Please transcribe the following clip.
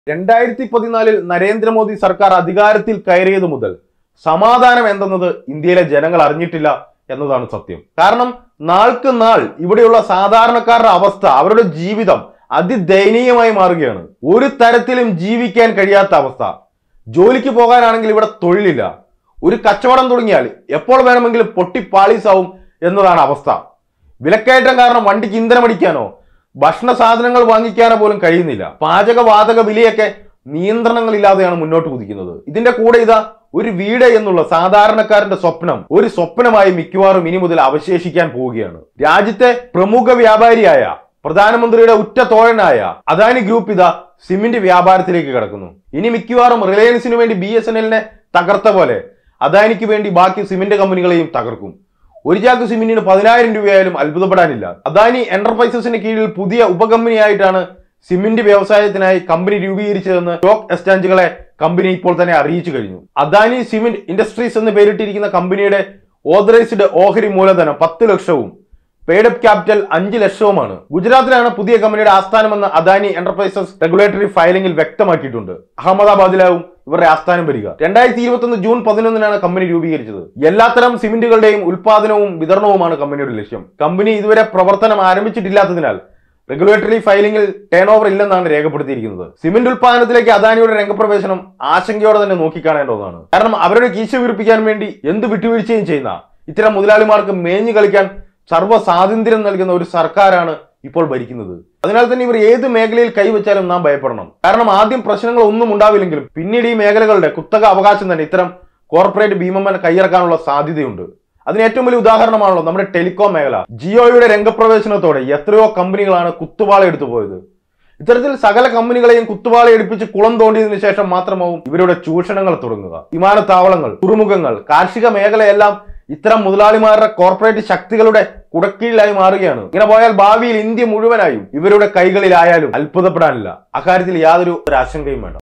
രണ്ടായിരത്തി പതിനാലിൽ നരേന്ദ്രമോദി സർക്കാർ അധികാരത്തിൽ കയറിയത് മുതൽ സമാധാനം എന്തെന്നത് ഇന്ത്യയിലെ ജനങ്ങൾ അറിഞ്ഞിട്ടില്ല എന്നതാണ് സത്യം കാരണം നാൾക്ക് നാൾ ഇവിടെയുള്ള സാധാരണക്കാരുടെ അവസ്ഥ അവരുടെ ജീവിതം അതിദയനീയമായി മാറുകയാണ് ഒരു തരത്തിലും ജീവിക്കാൻ കഴിയാത്ത അവസ്ഥ ജോലിക്ക് പോകാനാണെങ്കിൽ ഇവിടെ തൊഴിലില്ല ഒരു കച്ചവടം തുടങ്ങിയാൽ എപ്പോൾ വേണമെങ്കിലും പൊട്ടിപ്പാളീസാവും എന്നതാണ് അവസ്ഥ വിലക്കയറ്റം കാരണം വണ്ടിക്ക് ഇന്ധനമടിക്കാനോ ഭക്ഷണ സാധനങ്ങൾ വാങ്ങിക്കാനോ പോലും കഴിയുന്നില്ല പാചകവാതക വിലയൊക്കെ നിയന്ത്രണങ്ങളില്ലാതെയാണ് മുന്നോട്ട് കുതിക്കുന്നത് ഇതിന്റെ കൂടെ ഇതാ ഒരു വീട് എന്നുള്ള സാധാരണക്കാരന്റെ സ്വപ്നം ഒരു സ്വപ്നമായി മിക്കവാറും ഇനി മുതൽ അവശേഷിക്കാൻ പോവുകയാണ് രാജ്യത്തെ പ്രമുഖ വ്യാപാരിയായ പ്രധാനമന്ത്രിയുടെ ഉറ്റ തോഴനായ അദാനി ഗ്രൂപ്പ് ഇതാ സിമന്റ് വ്യാപാരത്തിലേക്ക് കിടക്കുന്നു ഇനി മിക്കവാറും റിലയൻസിന് വേണ്ടി ബി എസ് എൻ എല്ലിനെ തകർത്ത പോലെ അദാനിക്ക് വേണ്ടി ബാക്കി സിമന്റ് കമ്പനികളെയും തകർക്കും ഒരു ചാക്ക് സിമന്റിന് പതിനായിരം രൂപയായാലും അത്ഭുതപ്പെടാനില്ല അദാനി എന്റർപ്രൈസസിന് കീഴിൽ പുതിയ ഉപകമ്പനിയായിട്ടാണ് സിമന്റ് വ്യവസായത്തിനായി കമ്പനി രൂപീകരിച്ചതെന്ന് സ്റ്റോക്ക് എക്സ്ചേഞ്ചുകളെ കമ്പനി ഇപ്പോൾ തന്നെ അറിയിച്ചു കഴിഞ്ഞു അദാനി സിമന്റ് ഇൻഡസ്ട്രീസ് എന്ന് പേരിട്ടിരിക്കുന്ന കമ്പനിയുടെ ഓതറൈസ്ഡ് ഓഹരി മൂലധനം പത്ത് ലക്ഷവും പെയ്ഡപ്പ് ക്യാപിറ്റൽ അഞ്ച് ലക്ഷവുമാണ് ഗുജറാത്തിലാണ് പുതിയ കമ്പനിയുടെ ആസ്ഥാനമെന്ന് അദാനി എന്റർപ്രൈസസ് റെഗുലേറ്ററി ഫയലിംഗിൽ വ്യക്തമാക്കിയിട്ടുണ്ട് അഹമ്മദാബാദിലാവും ഇവരുടെ ആസ്ഥാനം വരിക രണ്ടായിരത്തി ഇരുപത്തൊന്ന് ജൂൺ പതിനൊന്നിനാണ് കമ്പനി രൂപീകരിച്ചത് എല്ലാത്തരം സിമന്റുകളുടെയും ഉൽപാദനവും വിതരണവുമാണ് കമ്പനിയുടെ ലക്ഷ്യം കമ്പനി ഇതുവരെ പ്രവർത്തനം ആരംഭിച്ചിട്ടില്ലാത്തതിനാൽ റെഗുലേറ്ററി ഫയലിംഗിൽ ടേൺ ഓവർ ഇല്ലെന്നാണ് രേഖപ്പെടുത്തിയിരിക്കുന്നത് സിമന്റ് ഉൽപാദനത്തിലേക്ക് അദാനിയുടെ രംഗപ്രവേശനം ആശങ്കയോടെ തന്നെ നോക്കിക്കാണേണ്ടതാണ് കാരണം അവരുടെ കീശ വീർപ്പിക്കാൻ വേണ്ടി എന്ത് വിട്ടുവീഴ്ചയും ചെയ്യുന്ന ഇത്തരം മുതലാളിമാർക്ക് മേഞ്ഞു കളിക്കാൻ സർവ്വ സ്വാതന്ത്ര്യം നൽകുന്ന ഒരു സർക്കാരാണ് ഇപ്പോൾ ഭരിക്കുന്നത് അതിനാൽ തന്നെ ഇവർ ഏത് മേഖലയിൽ കൈവച്ചാലും നാം ഭയപ്പെടണം കാരണം ആദ്യം പ്രശ്നങ്ങൾ ഒന്നും ഉണ്ടാവില്ലെങ്കിലും പിന്നീട് ഈ മേഖലകളുടെ കുത്തക അവകാശം തന്നെ ഇത്തരം കോർപ്പറേറ്റ് ഭീമന്മാർ കൈയിറക്കാനുള്ള സാധ്യതയുണ്ട് അതിന് ഏറ്റവും വലിയ ഉദാഹരണമാണല്ലോ നമ്മുടെ ടെലികോം മേഖല ജിയോയുടെ രംഗപ്രവേശനത്തോടെ എത്രയോ കമ്പനികളാണ് കുത്തുവാള എടുത്തു പോയത് ഇത്തരത്തിൽ സകല കമ്പനികളെയും കുത്തുവാള എടുപ്പിച്ച് കുളം തോണ്ടിയതിനു ശേഷം മാത്രമാവും ഇവരുടെ ചൂഷണങ്ങൾ തുടങ്ങുക വിമാനത്താവളങ്ങൾ തുറമുഖങ്ങൾ കാർഷിക മേഖലയെല്ലാം ഇത്തരം മുതലാളിമാരുടെ കോർപ്പറേറ്റ് ശക്തികളുടെ കുടക്കീഴിലായി മാറുകയാണ് ഇങ്ങനെ പോയാൽ ഭാവിയിൽ ഇന്ത്യ മുഴുവനായും ഇവരുടെ കൈകളിലായാലും അത്ഭുതപ്പെടാനില്ല അക്കാര്യത്തിൽ യാതൊരു ഒരു ആശങ്കയും വേണ്ട